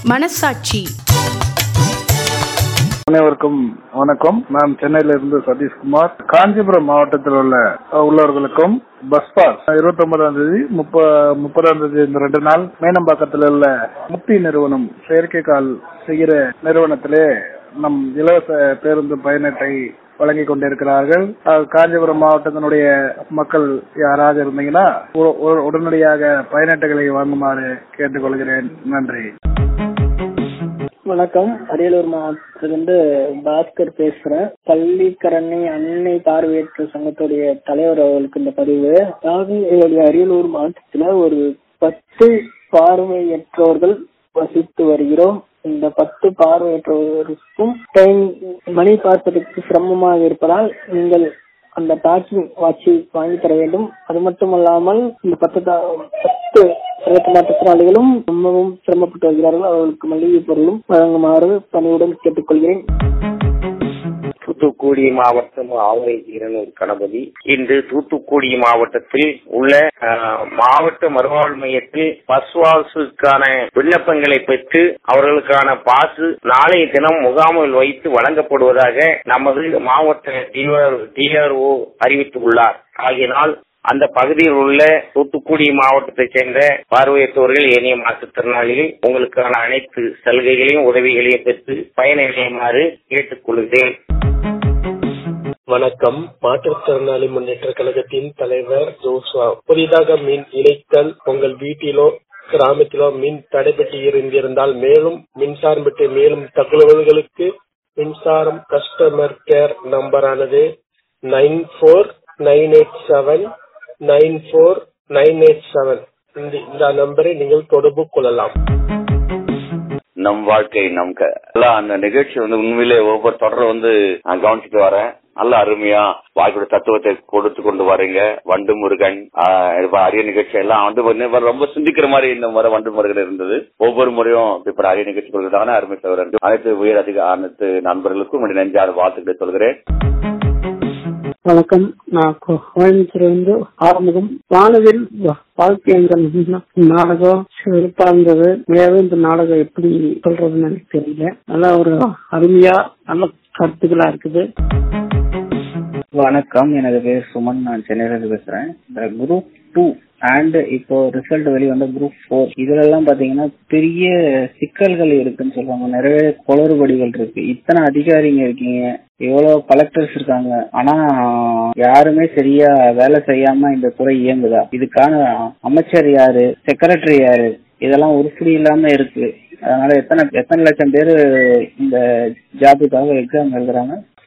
மனசாட்சி அனைவருக்கும் வணக்கம் நான் சென்னையில இருந்து சதீஷ்குமார் காஞ்சிபுரம் மாவட்டத்தில் உள்ள உள்ளவர்களுக்கும் பஸ் பாஸ் இருபத்தி ஒன்பதாம் தேதி முப்பதாம் தேதி இந்த ரெண்டு நாள் மேனம்பாக்கத்தில் உள்ள முக்தி நிறுவனம் செயற்கைக்கால் செய்கிற நிறுவனத்திலே நம் இலவச பேருந்து பயணத்தை வழங்கி கொண்டிருக்கிறார்கள் அஹ் காஞ்சிபுரம் மாவட்டத்தினுடைய மக்கள் யாராவது இருந்தீங்கன்னா உ- உ- உடனடியாக பயணட்டுகளை வாங்குமாறு கேட்டுக்கொள்கிறேன் நன்றி வணக்கம் அரியலூர் மாவட்டத்திலிருந்து பாஸ்கர் பேசுறேன் பள்ளிக்கரணை அன்னை பார்வையற்ற சங்கத்துடைய தலைவர் அவர்களுக்கு இந்த பதிவு அதாவது எங்களுடைய அரியலூர் மாவட்டத்துல ஒரு பத்து பார்வையற்றோர்கள் வசித்து வருகிறோம் இந்த பத்து பார்வையற்றோருக்கும் டைம் மணி பார்ப்பதற்கு சிரமமாக இருப்பதால் நீங்கள் அந்த டாக்கிங் வாட்சி வாங்கி தர வேண்டும் அது மட்டுமல்லாமல் இந்த பத்து தா- பத்து சிறப்பு மாற்றுத்திறனாளிகளும் ரொம்பவும் சிரமப்பட்டு வருகிறார்கள் அவர்களுக்கு மளிகை பொருளும் வழங்குமாறு பணியுடன் கேட்டுக்கொள்கிறேன் தூத்துக்குடி மாவட்டம் ஆவை இருநூறு கணபதி இன்று தூத்துக்குடி மாவட்டத்தில் உள்ள அஹ், மாவட்ட மறுவாழ்வு மையத்தில் பஸ் வாசுக்கான விண்ணப்பங்களை பெற்று அவர்களுக்கான பாசு நாளைய தினம் முகாமில் வைத்து வழங்கப்படுவதாக நமது மாவட்ட டிஆர்ஓ அறிவித்துள்ளார் ஆகினால் அந்த பகுதியில் உள்ள தூத்துக்குடி மாவட்டத்தைச் சேர்ந்த பார்வையற்றோர்கள் ஏனைய மாற்றுத்திறனாளிகள் உங்களுக்கான அனைத்து சலுகைகளையும் உதவிகளையும் பெற்று பயனடையுமாறு கேட்டுக்கொள்கிறேன் வணக்கம் மாற்றுத்திறனாளி முன்னேற்ற கழகத்தின் தலைவர் ஜோஸ்வா புதிதாக மின் இணைத்தல் உங்கள் வீட்டிலோ கிராமத்திலோ மின் தடைபட்டு இருந்திருந்தால் மேலும் மின்சாரம் பற்றிய மேலும் தகவல்களுக்கு மின்சாரம் கஸ்டமர் கேர் நம்பரானது nine four nine eight seven nine four nine eight seven இந்த நம்பரை நீங்கள் தொடர்பு கொள்ளலாம் நம் வாழ்க்கை நம் க- எல்லாம் அந்த நிகழ்ச்சி வந்து உண்மையிலே ஒவ்வொரு தொடர் வந்து நான் கவனிச்சுட்டு வரேன் நல்ல அருமையா வாழ்க்கையோட தத்துவத்தை கொடுத்து கொண்டு வரீங்க வண்டு முருகன் ஆஹ், இப்ப அரிய நிகழ்ச்சி எல்லாம் வந்து வந்து ரொம்ப சிந்திக்கிற மாதிரி இந்த முறை வண்டு முருகன் இருந்தது ஒவ்வொரு முறையும் இப்ப அரிய நிகழ்ச்சி கொடுக்கிறதான அருமை சகோதரன் அனைத்து உயர் அதிக அனைத்து நண்பர்களுக்கும் என்னுடைய நெஞ்சார் வாழ்த்துக்களை சொல்கிறேன் வணக்கம் நான் கோ- கோயம்புத்தூர் வந்து ஆறுமுகம் வானவில் வா- வாழ்க்கையங்கள் நாடகம் சிறப்பா இருந்தது மேலும் இந்த நாடகம் எப்படி சொல்றதுன்னு எனக்கு தெரியல நல்லா ஒரு அருமையா நல்ல கருத்துக்களா இருக்குது வணக்கம் எனது பேர் சுமன் நான் சென்னையில இருந்து பேசுறேன் இந்த குரூப் டூ அண்ட் இப்போ ரிசல்ட் வெளிவந்த குரூப் ஃபோர் இதுல எல்லாம் பாத்தீங்கன்னா பெரிய சிக்கல்கள் இருக்குன்னு சொல்லுவாங்க நிறைய குளறுபடிகள் இருக்கு இத்தனை அதிகாரிங்க இருக்கீங்க எவ்வளவு கலெக்டர்ஸ் இருக்காங்க ஆனா யாருமே சரியா வேலை செய்யாம இந்த துறை இயங்குதா இதுக்கான அமைச்சர் யாரு செக்ரட்டரி யாரு இதெல்லாம் உருப்படி இல்லாம இருக்கு அதனால எத்தனை எத்தனை லட்சம் பேர் இந்த ஜாபுக்காக எக்ஸாம் எழுதுறாங்க